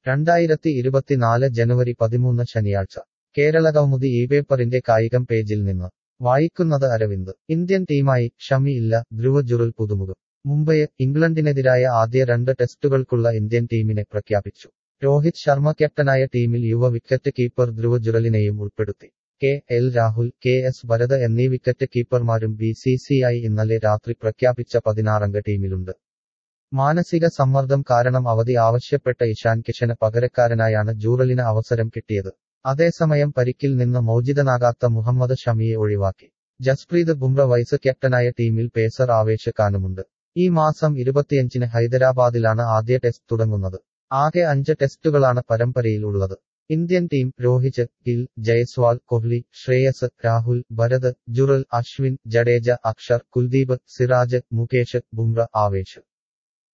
രണ്ടായിരത്തി ഇരുപത്തിനാല് ജനുവരി പതിമൂന്ന് ശനിയാഴ്ച കേരളകൗമുദി ഈ പേപ്പറിന്റെ കായികം പേജിൽ നിന്ന് വായിക്കുന്നത് അരവിന്ദ് ഇന്ത്യൻ ടീമായി ഷമി ഇല്ല ധ്രുവ ജുറൽ പുതുമുഖം മുംബൈ ഇംഗ്ലണ്ടിനെതിരായ ആദ്യ രണ്ട് ടെസ്റ്റുകൾക്കുള്ള ഇന്ത്യൻ ടീമിനെ പ്രഖ്യാപിച്ചു രോഹിത് ശർമ്മ ക്യാപ്റ്റനായ ടീമിൽ യുവ വിക്കറ്റ് കീപ്പർ ധ്രുവ ജുറലിനെയും ഉൾപ്പെടുത്തി K L Rahul K S Bharat എന്നീ വിക്കറ്റ് കീപ്പർമാരും ബി സി സി ഐ ഇന്നലെ രാത്രി പ്രഖ്യാപിച്ച പതിനാറംഗ ടീമിലുണ്ട് മാനസിക സമ്മർദ്ദം കാരണം അവധി ആവശ്യപ്പെട്ട ഇഷാൻ കിഷന് പകരക്കാരനായാണ് ജൂറലിന് അവസരം കിട്ടിയത് അതേസമയം പരിക്കിൽ നിന്ന് മോചിതനാകാത്ത മുഹമ്മദ് ഷമിയെ ഒഴിവാക്കി ജസ്പ്രീത് ബുംറ വൈസ് ക്യാപ്റ്റനായ ടീമിൽ പേസർ ആവേശ് ഖാനുമുണ്ട് ഈ മാസം ഇരുപത്തിയഞ്ചിന് ഹൈദരാബാദിലാണ് ആദ്യ ടെസ്റ്റ് തുടങ്ങുന്നത് ആകെ അഞ്ച് ടെസ്റ്റുകളാണ് പരമ്പരയിൽ ഉള്ളത് ഇന്ത്യൻ ടീം രോഹിത് ഗിൽ ജയ്സ്വാൾ കോഹ്ലി ശ്രേയസ് രാഹുൽ ഭരത് ജുറൽ അശ്വിൻ ജഡേജ അക്ഷർ കുൽദീപ് സിറാജ് മുകേഷ് ബുംറ ആവേശ്